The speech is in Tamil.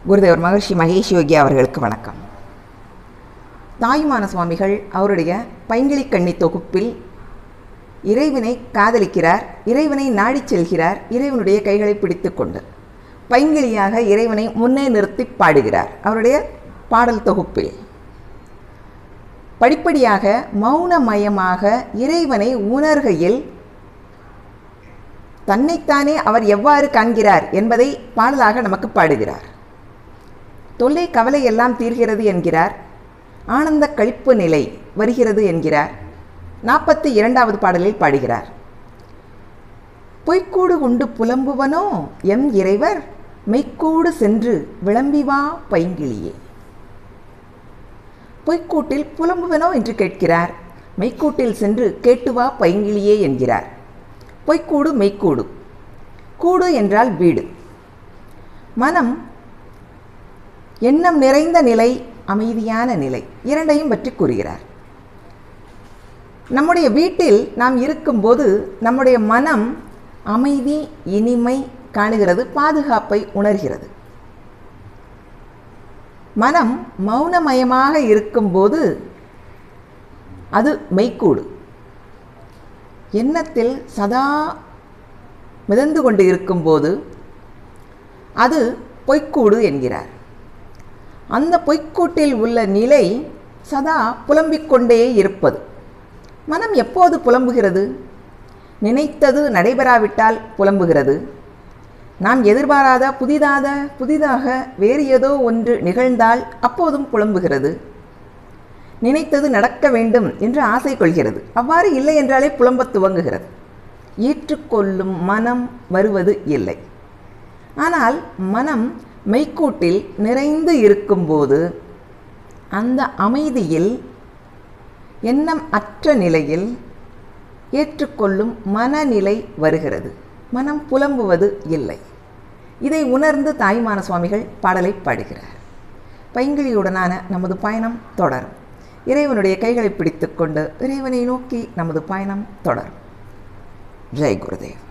குருதேவர் மகர்ஷி மகேஷ் யோகி அவர்களுக்கு வணக்கம் தாயுமான சுவாமிகள் அவருடைய பைங்கிளி கண்ணி தொகுப்பில் இறைவனை காதலிக்கிறார் இறைவனை நாடிச் செல்கிறார் இறைவனுடைய கைகளை பிடித்துக்கொண்டு பைங்கிளியாக இறைவனை முன்னே நிறுத்தி பாடுகிறார் அவருடைய பாடல் தொகுப்பில் படிப்படியாக மௌனமயமாக இறைவனை உணர்கையில் தன்னைத்தானே அவர் எவ்வாறு காண்கிறார் என்பதை பாடலாக நமக்கு பாடுகிறார் தொல்லை கவலை எல்லாம் தீர்கிறது என்கிறார் ஆனந்த கழிப்பு நிலை வருகிறது என்கிறார் நாற்பத்தி இரண்டாவது பாடலில் பாடுகிறார் பொய்க்கூடு உண்டு புலம்புவனோ எம் இறைவர் மெய்க்கூடு சென்று விளம்பி வா பைங்கிளியே பொய்க்கூட்டில் புலம்புவனோ என்று கேட்கிறார் மெய்க்கூட்டில் சென்று கேட்டு வா பைங்கிளியே என்கிறார் பொய்க்கூடு மெய்க்கூடு கூடு என்றால் வீடு மனம் எண்ணம் நிறைந்த நிலை அமைதியான நிலை இரண்டையும் பற்றி கூறுகிறார் நம்முடைய வீட்டில் நாம் இருக்கும்போது நம்முடைய மனம் அமைதி இனிமை காணுகிறது பாதுகாப்பை உணர்கிறது மனம் மௌனமயமாக இருக்கும்போது அது மெய்க்கூடு எண்ணத்தில் சதா மிதந்து கொண்டு இருக்கும்போது அது பொய்க்கூடு என்கிறார் அந்த பொய்க்கூட்டில் உள்ள நிலை சதா புலம்பிக் கொண்டே இருப்பது மனம் எப்போது புலம்புகிறது நினைத்தது நடைபெறாவிட்டால் புலம்புகிறது நாம் எதிர்பாராத புதிதாக புதிதாக வேறு ஏதோ ஒன்று நிகழ்ந்தால் அப்போதும் புலம்புகிறது நினைத்தது நடக்க வேண்டும் என்று ஆசை கொள்கிறது அவ்வாறு இல்லை என்றாலே புலம்பத் துவங்குகிறது ஏற்றுக்கொள்ளும் மனம் வருவது இல்லை ஆனால் மனம் மெய்க்கூட்டில் நிறைந்து இருக்கும்போது அந்த அமைதியில் எண்ணம் அற்ற நிலையில் ஏற்றுக்கொள்ளும் மனநிலை வருகிறது மனம் புலம்புவது இல்லை இதை உணர்ந்து தாய்மான சுவாமிகள் பாடலை பாடுகிறார் பைங்கிளியுடனான நமது பயணம் தொடரும் இறைவனுடைய கைகளை பிடித்துக்கொண்டு இறைவனை நோக்கி நமது பயணம் தொடரும் ஜெய் குருதேவ்